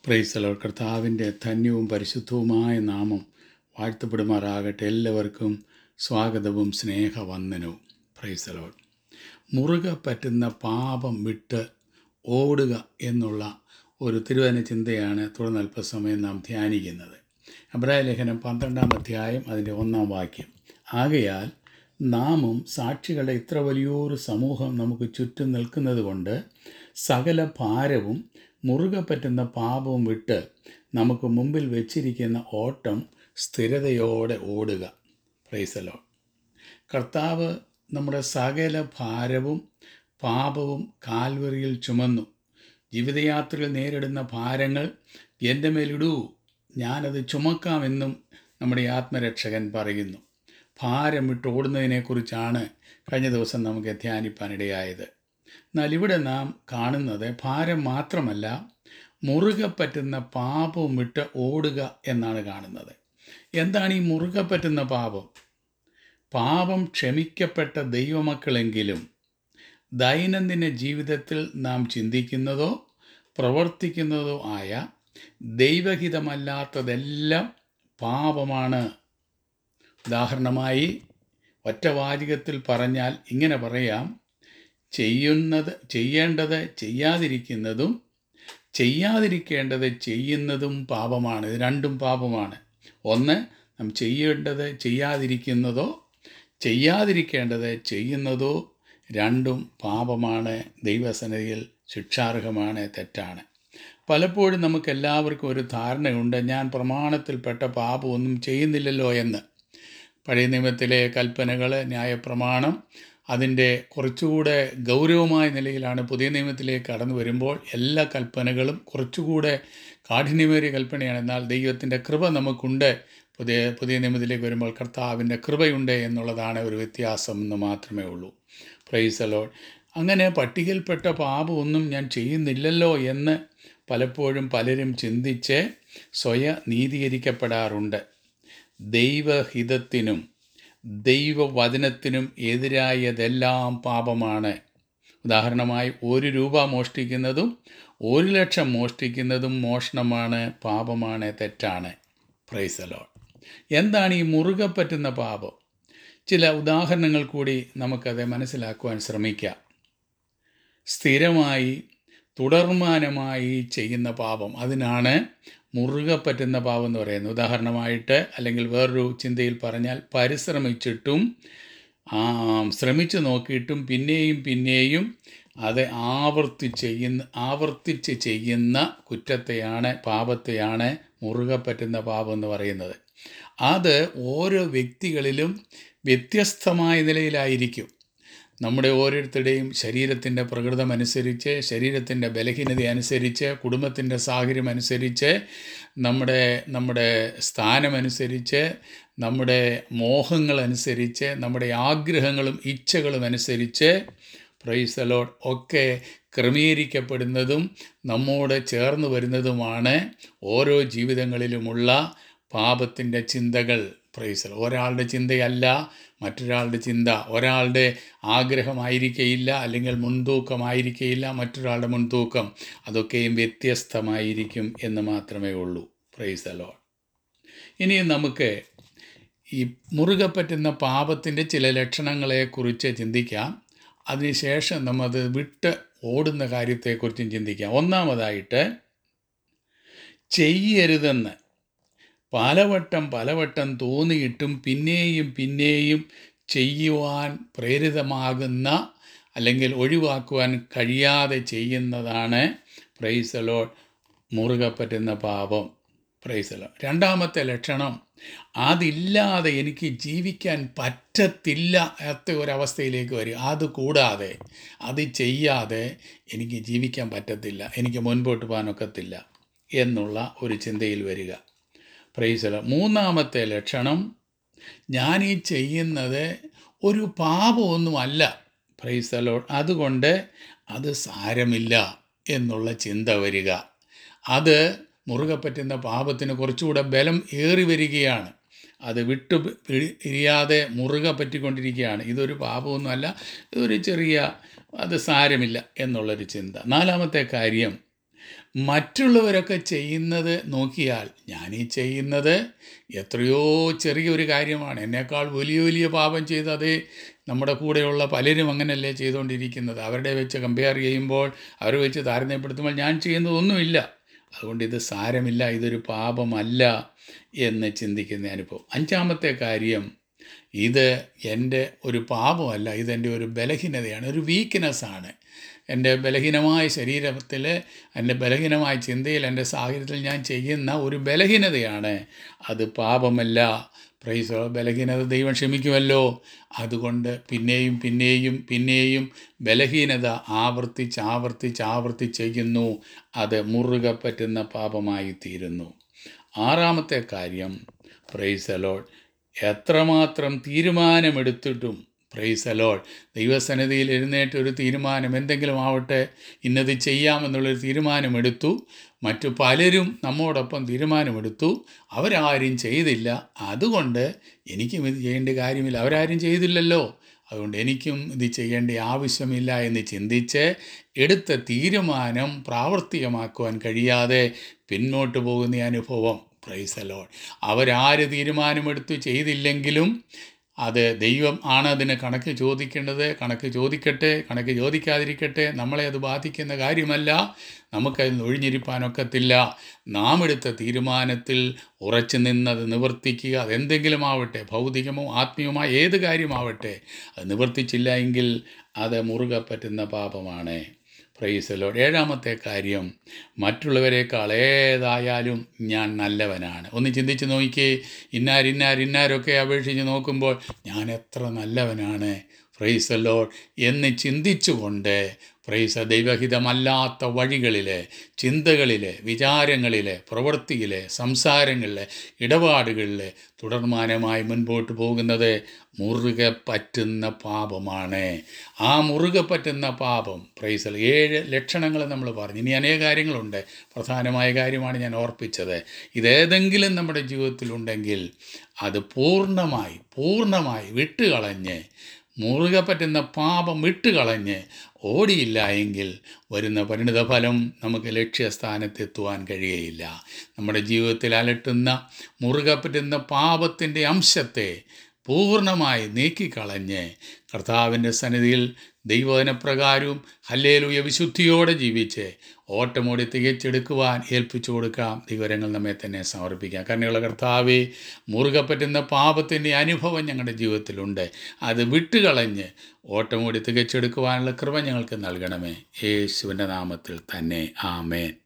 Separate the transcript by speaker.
Speaker 1: പ്രൈസലോ കർത്താവിൻ്റെ ധന്യവും പരിശുദ്ധവുമായ നാമം വാഴ്ത്തപ്പെടുമാറാകട്ടെ എല്ലാവർക്കും സ്വാഗതവും സ്നേഹവന്ദനവും പ്രൈസലോ മുറുകെ പറ്റുന്ന പാപം വിട്ട് ഓടുക എന്നുള്ള ഒരു തിരുവചന ചിന്തയാണ് തുടർന്ന് അല്പസമയം നാം ധ്യാനിക്കുന്നത് അബ്രായ ലേഖനം പന്ത്രണ്ടാം അധ്യായം അതിൻ്റെ ഒന്നാം വാക്യം ആകയാൽ നാമും സാക്ഷികളുടെ ഇത്ര വലിയൊരു സമൂഹം നമുക്ക് ചുറ്റും നിൽക്കുന്നത് കൊണ്ട് സകല ഭാരവും മുറുകെ പറ്റുന്ന പാപവും വിട്ട് നമുക്ക് മുമ്പിൽ വെച്ചിരിക്കുന്ന ഓട്ടം സ്ഥിരതയോടെ ഓടുക പ്രൈസലോ കർത്താവ് നമ്മുടെ സകല ഭാരവും പാപവും കാൽവറിയിൽ ചുമന്നു ജീവിതയാത്രയിൽ നേരിടുന്ന ഭാരങ്ങൾ എൻ്റെ മേലിടൂ ഞാനത് ചുമക്കാമെന്നും നമ്മുടെ ആത്മരക്ഷകൻ പറയുന്നു ഭാരം വിട്ട് ഓടുന്നതിനെക്കുറിച്ചാണ് കഴിഞ്ഞ ദിവസം നമുക്ക് ധ്യാനിപ്പാനിടയായത് എന്നാൽ ഇവിടെ നാം കാണുന്നത് ഭാരം മാത്രമല്ല മുറുകെ പറ്റുന്ന പാപവും വിട്ട് ഓടുക എന്നാണ് കാണുന്നത് എന്താണ് ഈ മുറുകെ പറ്റുന്ന പാപം പാപം ക്ഷമിക്കപ്പെട്ട ദൈവമക്കളെങ്കിലും ദൈനംദിന ജീവിതത്തിൽ നാം ചിന്തിക്കുന്നതോ പ്രവർത്തിക്കുന്നതോ ആയ ദൈവഹിതമല്ലാത്തതെല്ലാം പാപമാണ് ഉദാഹരണമായി ഒറ്റവാചകത്തിൽ പറഞ്ഞാൽ ഇങ്ങനെ പറയാം ചെയ്യുന്നത് ചെയ്യേണ്ടത് ചെയ്യാതിരിക്കുന്നതും ചെയ്യാതിരിക്കേണ്ടത് ചെയ്യുന്നതും പാപമാണ് ഇത് രണ്ടും പാപമാണ് ഒന്ന് നാം ചെയ്യേണ്ടത് ചെയ്യാതിരിക്കുന്നതോ ചെയ്യാതിരിക്കേണ്ടത് ചെയ്യുന്നതോ രണ്ടും പാപമാണ് ദൈവസന്നിധിയിൽ ശിക്ഷാർഹമാണ് തെറ്റാണ് പലപ്പോഴും നമുക്ക് എല്ലാവർക്കും ഒരു ധാരണയുണ്ട് ഞാൻ പ്രമാണത്തിൽപ്പെട്ട പാപമൊന്നും ചെയ്യുന്നില്ലല്ലോ എന്ന് പഴയ നിയമത്തിലെ കൽപ്പനകൾ ന്യായപ്രമാണം അതിൻ്റെ കുറച്ചുകൂടെ ഗൗരവമായ നിലയിലാണ് പുതിയ നിയമത്തിലേക്ക് കടന്നു വരുമ്പോൾ എല്ലാ കൽപ്പനകളും കുറച്ചുകൂടെ കാഠിന്യമേറിയ കൽപ്പനയാണ് എന്നാൽ ദൈവത്തിൻ്റെ കൃപ നമുക്കുണ്ട് പുതിയ പുതിയ നിയമത്തിലേക്ക് വരുമ്പോൾ കർത്താവിൻ്റെ കൃപയുണ്ട് എന്നുള്ളതാണ് ഒരു വ്യത്യാസം എന്ന് മാത്രമേ ഉള്ളൂ പ്രൈസ് അലോൺ അങ്ങനെ പട്ടികയിൽപ്പെട്ട പാപമൊന്നും ഞാൻ ചെയ്യുന്നില്ലല്ലോ എന്ന് പലപ്പോഴും പലരും ചിന്തിച്ച് സ്വയ നീതീകരിക്കപ്പെടാറുണ്ട് ദൈവഹിതത്തിനും ദൈവവചനത്തിനും എതിരായതെല്ലാം പാപമാണ് ഉദാഹരണമായി ഒരു രൂപ മോഷ്ടിക്കുന്നതും ഒരു ലക്ഷം മോഷ്ടിക്കുന്നതും മോഷണമാണ് പാപമാണ് തെറ്റാണ് പ്രൈസലോൺ എന്താണ് ഈ മുറുകെ പറ്റുന്ന പാപം ചില ഉദാഹരണങ്ങൾ കൂടി നമുക്കത് മനസ്സിലാക്കുവാൻ ശ്രമിക്കാം സ്ഥിരമായി തുടർമാനമായി ചെയ്യുന്ന പാപം അതിനാണ് മുറുകെ പറ്റുന്ന പാപം എന്ന് പറയുന്നത് ഉദാഹരണമായിട്ട് അല്ലെങ്കിൽ വേറൊരു ചിന്തയിൽ പറഞ്ഞാൽ പരിശ്രമിച്ചിട്ടും ശ്രമിച്ചു നോക്കിയിട്ടും പിന്നെയും പിന്നെയും അത് ആവർത്തിച്ച് ചെയ്യുന്ന ആവർത്തിച്ച് ചെയ്യുന്ന കുറ്റത്തെയാണ് പാപത്തെയാണ് മുറുകെ പറ്റുന്ന പാപം എന്ന് പറയുന്നത് അത് ഓരോ വ്യക്തികളിലും വ്യത്യസ്തമായ നിലയിലായിരിക്കും നമ്മുടെ ഓരോരുത്തരുടെയും ശരീരത്തിൻ്റെ പ്രകൃതം അനുസരിച്ച് ശരീരത്തിൻ്റെ ബലഹീനത അനുസരിച്ച് കുടുംബത്തിൻ്റെ സാഹചര്യം അനുസരിച്ച് നമ്മുടെ നമ്മുടെ സ്ഥാനമനുസരിച്ച് നമ്മുടെ മോഹങ്ങളനുസരിച്ച് നമ്മുടെ ആഗ്രഹങ്ങളും ഇച്ഛകളും അനുസരിച്ച് പ്രൈസലോഡ് ഒക്കെ ക്രമീകരിക്കപ്പെടുന്നതും നമ്മോട് ചേർന്ന് വരുന്നതുമാണ് ഓരോ ജീവിതങ്ങളിലുമുള്ള പാപത്തിൻ്റെ ചിന്തകൾ പ്രൈസൽ ഒരാളുടെ ചിന്തയല്ല മറ്റൊരാളുടെ ചിന്ത ഒരാളുടെ ആഗ്രഹമായിരിക്കയില്ല അല്ലെങ്കിൽ മുൻതൂക്കമായിരിക്കയില്ല മറ്റൊരാളുടെ മുൻതൂക്കം അതൊക്കെയും വ്യത്യസ്തമായിരിക്കും എന്ന് മാത്രമേ ഉള്ളൂ പ്രൈസലോ ഇനി നമുക്ക് ഈ മുറുകെ പറ്റുന്ന പാപത്തിൻ്റെ ചില ലക്ഷണങ്ങളെക്കുറിച്ച് ചിന്തിക്കാം അതിനുശേഷം നമ്മത് വിട്ട് ഓടുന്ന കാര്യത്തെക്കുറിച്ചും ചിന്തിക്കാം ഒന്നാമതായിട്ട് ചെയ്യരുതെന്ന് പലവട്ടം പലവട്ടം തോന്നിയിട്ടും പിന്നെയും പിന്നെയും ചെയ്യുവാൻ പ്രേരിതമാകുന്ന അല്ലെങ്കിൽ ഒഴിവാക്കുവാൻ കഴിയാതെ ചെയ്യുന്നതാണ് പ്രൈസലോ മുറുകെ പറ്റുന്ന പാപം പ്രൈസലോ രണ്ടാമത്തെ ലക്ഷണം അതില്ലാതെ എനിക്ക് ജീവിക്കാൻ പറ്റത്തില്ല എത്ത ഒരവസ്ഥയിലേക്ക് വരും അത് കൂടാതെ അത് ചെയ്യാതെ എനിക്ക് ജീവിക്കാൻ പറ്റത്തില്ല എനിക്ക് മുൻപോട്ട് പോകാനൊക്കത്തില്ല എന്നുള്ള ഒരു ചിന്തയിൽ വരിക പ്രൈസല മൂന്നാമത്തെ ലക്ഷണം ഞാൻ ഈ ചെയ്യുന്നത് ഒരു പാപമൊന്നുമല്ല പ്രൈസലോ അതുകൊണ്ട് അത് സാരമില്ല എന്നുള്ള ചിന്ത വരിക അത് മുറുകെ പറ്റുന്ന പാപത്തിന് കുറച്ചുകൂടെ ബലം ഏറി വരികയാണ് അത് വിട്ടു പിരിയാതെ മുറുകെ പറ്റിക്കൊണ്ടിരിക്കുകയാണ് ഇതൊരു പാപമൊന്നുമല്ല ഇതൊരു ചെറിയ അത് സാരമില്ല എന്നുള്ളൊരു ചിന്ത നാലാമത്തെ കാര്യം മറ്റുള്ളവരൊക്കെ ചെയ്യുന്നത് നോക്കിയാൽ ഞാൻ ഈ ചെയ്യുന്നത് എത്രയോ ചെറിയൊരു കാര്യമാണ് എന്നേക്കാൾ വലിയ വലിയ പാപം ചെയ്ത് അതേ നമ്മുടെ കൂടെയുള്ള പലരും അങ്ങനെയല്ലേ ചെയ്തുകൊണ്ടിരിക്കുന്നത് അവരുടെ വെച്ച് കമ്പയർ ചെയ്യുമ്പോൾ അവരെ വെച്ച് താരതമ്യപ്പെടുത്തുമ്പോൾ ഞാൻ ചെയ്യുന്നതൊന്നുമില്ല അതുകൊണ്ട് ഇത് സാരമില്ല ഇതൊരു പാപമല്ല എന്ന് ചിന്തിക്കുന്ന അനുഭവം അഞ്ചാമത്തെ കാര്യം ഇത് എൻ്റെ ഒരു പാപമല്ല ഇതെൻ്റെ ഒരു ബലഹീനതയാണ് ഒരു വീക്ക്നെസ്സാണ് എൻ്റെ ബലഹീനമായ ശരീരത്തിൽ എൻ്റെ ബലഹീനമായ ചിന്തയിൽ എൻ്റെ സാഹചര്യത്തിൽ ഞാൻ ചെയ്യുന്ന ഒരു ബലഹീനതയാണ് അത് പാപമല്ല പ്രൈസ് ബലഹീനത ദൈവം ക്ഷമിക്കുമല്ലോ അതുകൊണ്ട് പിന്നെയും പിന്നെയും പിന്നെയും ബലഹീനത ആവർത്തിച്ച് ആവർത്തിച്ച് ആവർത്തിച്ച് ചെയ്യുന്നു അത് മുറുകെ പറ്റുന്ന പാപമായി തീരുന്നു ആറാമത്തെ കാര്യം പ്രൈസ് അലോഡ് എത്രമാത്രം തീരുമാനമെടുത്തിട്ടും പ്രൈസ് അലോഡ് ദൈവസന്നിധിയിൽ എഴുന്നേറ്റ് ഒരു തീരുമാനം എന്തെങ്കിലും ആവട്ടെ ഇന്നത് ചെയ്യാമെന്നുള്ളൊരു തീരുമാനമെടുത്തു മറ്റു പലരും നമ്മോടൊപ്പം തീരുമാനമെടുത്തു അവരാരും ചെയ്തില്ല അതുകൊണ്ട് എനിക്കും ഇത് ചെയ്യേണ്ട കാര്യമില്ല അവരാരും ചെയ്തില്ലല്ലോ അതുകൊണ്ട് എനിക്കും ഇത് ചെയ്യേണ്ട ആവശ്യമില്ല എന്ന് ചിന്തിച്ച് എടുത്ത തീരുമാനം പ്രാവർത്തികമാക്കുവാൻ കഴിയാതെ പിന്നോട്ട് പോകുന്ന ഈ അനുഭവം പ്രൈസ് അലോൺ അവരാര് തീരുമാനമെടുത്ത് ചെയ്തില്ലെങ്കിലും അത് ദൈവം ആണ് അതിന് കണക്ക് ചോദിക്കേണ്ടത് കണക്ക് ചോദിക്കട്ടെ കണക്ക് ചോദിക്കാതിരിക്കട്ടെ നമ്മളെ അത് ബാധിക്കുന്ന കാര്യമല്ല നമുക്കതിൽ ഒഴിഞ്ഞിരിപ്പാനൊക്കത്തില്ല നാം എടുത്ത തീരുമാനത്തിൽ ഉറച്ചു നിന്നത് നിവർത്തിക്കുക അതെന്തെങ്കിലും ആവട്ടെ ഭൗതികമോ ആത്മീയമായ ഏത് കാര്യമാവട്ടെ അത് നിവർത്തിച്ചില്ല എങ്കിൽ അത് മുറുകെ പറ്റുന്ന പാപമാണ് പ്രൈസലോ ഏഴാമത്തെ കാര്യം മറ്റുള്ളവരെക്കാൾ ഏതായാലും ഞാൻ നല്ലവനാണ് ഒന്ന് ചിന്തിച്ച് നോക്കിയേ ഇന്നാർ ഇന്നാർ ഇന്നാരൊക്കെ അപേക്ഷിച്ച് നോക്കുമ്പോൾ ഞാൻ എത്ര നല്ലവനാണ് പ്രൈസല്ലോ എന്ന് ചിന്തിച്ചുകൊണ്ട് പ്രൈസ ദൈവഹിതമല്ലാത്ത വഴികളിലെ ചിന്തകളിലെ വിചാരങ്ങളിലെ പ്രവൃത്തിയിലെ സംസാരങ്ങളിലെ ഇടപാടുകളിലെ തുടർമാനമായി മുൻപോട്ട് പോകുന്നത് മുറുകെ പറ്റുന്ന പാപമാണ് ആ മുറുകെ പറ്റുന്ന പാപം പ്രൈസൽ ഏഴ് ലക്ഷണങ്ങൾ നമ്മൾ പറഞ്ഞു ഇനി അനേക കാര്യങ്ങളുണ്ട് പ്രധാനമായ കാര്യമാണ് ഞാൻ ഓർപ്പിച്ചത് ഇതേതെങ്കിലും നമ്മുടെ ജീവിതത്തിലുണ്ടെങ്കിൽ അത് പൂർണ്ണമായി പൂർണ്ണമായി വിട്ടുകളഞ്ഞ് മുറുകെ പറ്റുന്ന പാപം വിട്ടുകളഞ്ഞ് ഓടിയില്ല എങ്കിൽ വരുന്ന പരിണിതഫലം നമുക്ക് ലക്ഷ്യസ്ഥാനത്തെത്തുവാൻ കഴിയുകയില്ല നമ്മുടെ ജീവിതത്തിൽ അലട്ടുന്ന മുറുകെ പറ്റുന്ന പാപത്തിൻ്റെ അംശത്തെ പൂർണ്ണമായി നീക്കിക്കളഞ്ഞ് കർത്താവിൻ്റെ സന്നിധിയിൽ ദൈവവചനപ്രകാരവും ഹല്ലേലൂയ വിശുദ്ധിയോടെ ജീവിച്ച് ഓട്ടമോടി തികച്ചെടുക്കുവാൻ ഏൽപ്പിച്ചു കൊടുക്കാം ദൈവരങ്ങൾ നമ്മെ തന്നെ സമർപ്പിക്കാം കരുണയുള്ള കർത്താവെ മുറുകെ പറ്റുന്ന പാപത്തിൻ്റെ അനുഭവം ഞങ്ങളുടെ ജീവിതത്തിലുണ്ട് അത് വിട്ടുകളഞ്ഞ് ഓട്ടമോടി തികച്ചെടുക്കുവാനുള്ള കൃപ ഞങ്ങൾക്ക് നൽകണമേ യേശുവിൻ്റെ നാമത്തിൽ തന്നെ ആമേൻ